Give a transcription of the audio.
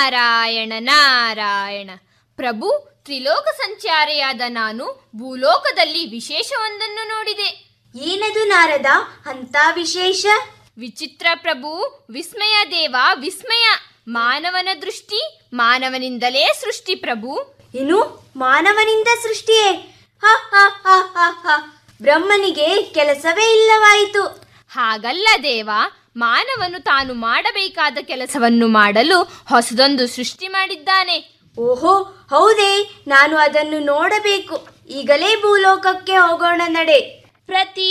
ನಾರಾಯಣ ನಾರಾಯಣ ಪ್ರಭು ತ್ರಿಲೋಕ ಸಂಚಾರಿಯಾದ ನಾನು ಭೂಲೋಕದಲ್ಲಿ ವಿಶೇಷವೊಂದನ್ನು ನೋಡಿದೆ ಏನದು ನಾರದ ಅಂತ ವಿಶೇಷ ವಿಚಿತ್ರ ಪ್ರಭು ವಿಸ್ಮಯ ದೇವ ವಿಸ್ಮಯ ಮಾನವನ ದೃಷ್ಟಿ ಮಾನವನಿಂದಲೇ ಸೃಷ್ಟಿ ಪ್ರಭು ಇನ್ನು ಮಾನವನಿಂದ ಸೃಷ್ಟಿಯೇ ಹ ಹ ಹ ಹ ಹ ಬ್ರಹ್ಮನಿಗೆ ಕೆಲಸವೇ ಇಲ್ಲವಾಯಿತು ಹಾಗಲ್ಲ ದೇವ ಮಾನವನು ತಾನು ಮಾಡಬೇಕಾದ ಕೆಲಸವನ್ನು ಮಾಡಲು ಹೊಸದೊಂದು ಸೃಷ್ಟಿ ಮಾಡಿದ್ದಾನೆ ಓಹೋ ಹೌದೇ ನಾನು ಅದನ್ನು ನೋಡಬೇಕು ಈಗಲೇ ಭೂಲೋಕಕ್ಕೆ ಹೋಗೋಣ ನಡೆ ಪ್ರತಿ